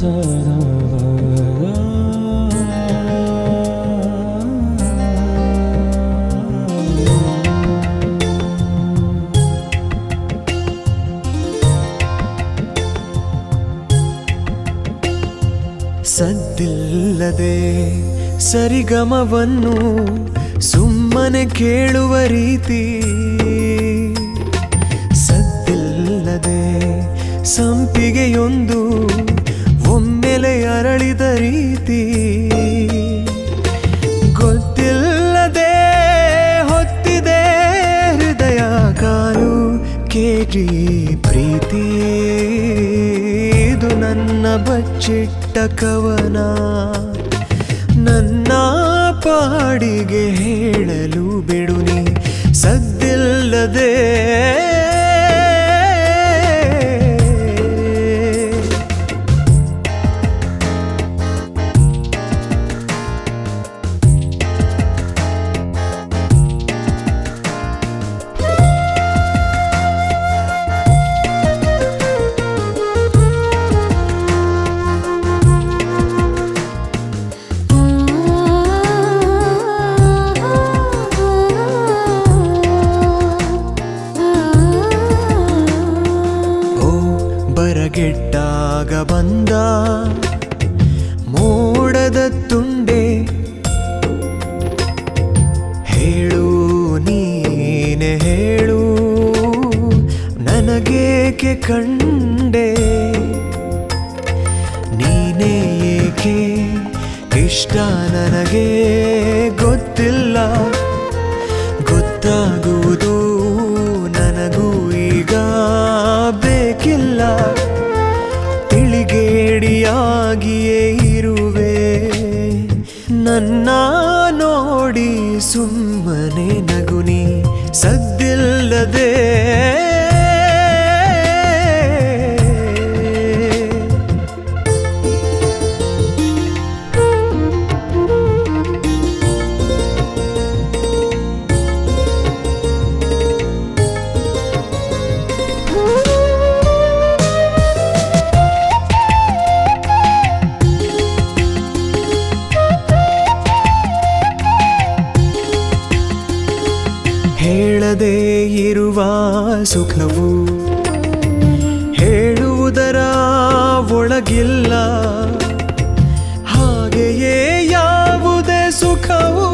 ಸದ್ದಿಲ್ಲದೆ ಸರಿಗಮವನ್ನು ಸುಮ್ಮನೆ ಕೇಳುವ ರೀತಿ ಸದ್ದಿಲ್ಲದೆ ಸಂಪಿಗೆಯೊಂದು ಒಮ್ಮೆಲೆ ಅರಳಿದ ರೀತಿ ಗೊತ್ತಿಲ್ಲದೆ ಹೊತ್ತಿದೆ ಹೃದಯ ಕಾಲು ಕೇಟಿ ಪ್ರೀತಿ ಇದು ನನ್ನ ಬಚ್ಚಿಟ್ಟ ಕವನ ನನ್ನ ಪಾಡಿಗೆ ಹೇಳಲು ಬಿಡು ನೀ ಸದ್ದಿಲ್ಲದೆ ಓ ಬರಗೆಟ್ಟಾಗ ಬಂದ ಮೋಡದ ತುಂಡೆ ಹೇಳು ನೀನೆ ಹೇಳು ನನಗೇಕೆ ಕಂಡೆ ನೀನೇ ಏಕೆ ಇಷ್ಟ ನನಗೆ ಗೊತ್ತಿಲ್ಲ ಗೊತ್ತಾಗುವುದು ನನಗೂ ಈಗ ಬೇಕಿಲ್ಲ ತಿಳಿಗೇಡಿಯಾಗಿಯೇ ಇರುವೆ ನನ್ನ ನೋಡಿ ಸುಮ್ಮನೆ ನಗುನಿ ಸದ್ದಿಲ್ಲದೆ ಹೇಳದೇ ಇರುವ ಸುಖವು ಹೇಳುವುದರ ಒಳಗಿಲ್ಲ ಹಾಗೆಯೇ ಯಾವುದೇ ಸುಖವು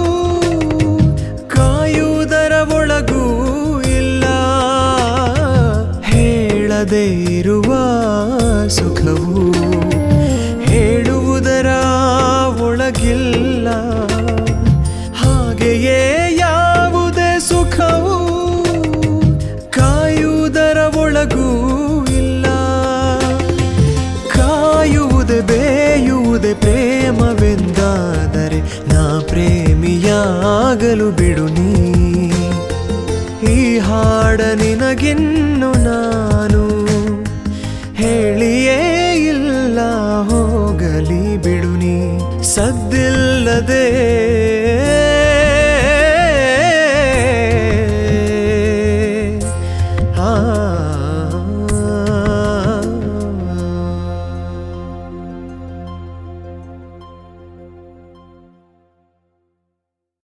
ಕಾಯುವುದರ ಒಳಗೂ ಇಲ್ಲ ಹೇಳದೇ ಇರುವ ಸುಖವು ಹೇಳುವುದರ ಒಳಗಿಲ್ಲ ಹಾಗೆಯೇ ಯಾವುದೇ ಸುಖವು ಕಾಯುವುದರ ಒಳಗೂ ಇಲ್ಲ ಕಾಯುವುದೇ ಬೇಯುವುದೇ ಪ್ರೇಮವೆಂದಾದರೆ ನಾ ಪ್ರೇಮಿಯಾಗಲು ಬಿಡು ನೀ ಈ ಹಾಡ ನಿನಗಿನ್ನು ನಾನು ಹೇಳಿಯೇ ಇಲ್ಲ ಹೋಗಲಿ ಬಿಡು ನೀ ಸದ್ದಿಲ್ಲದೆ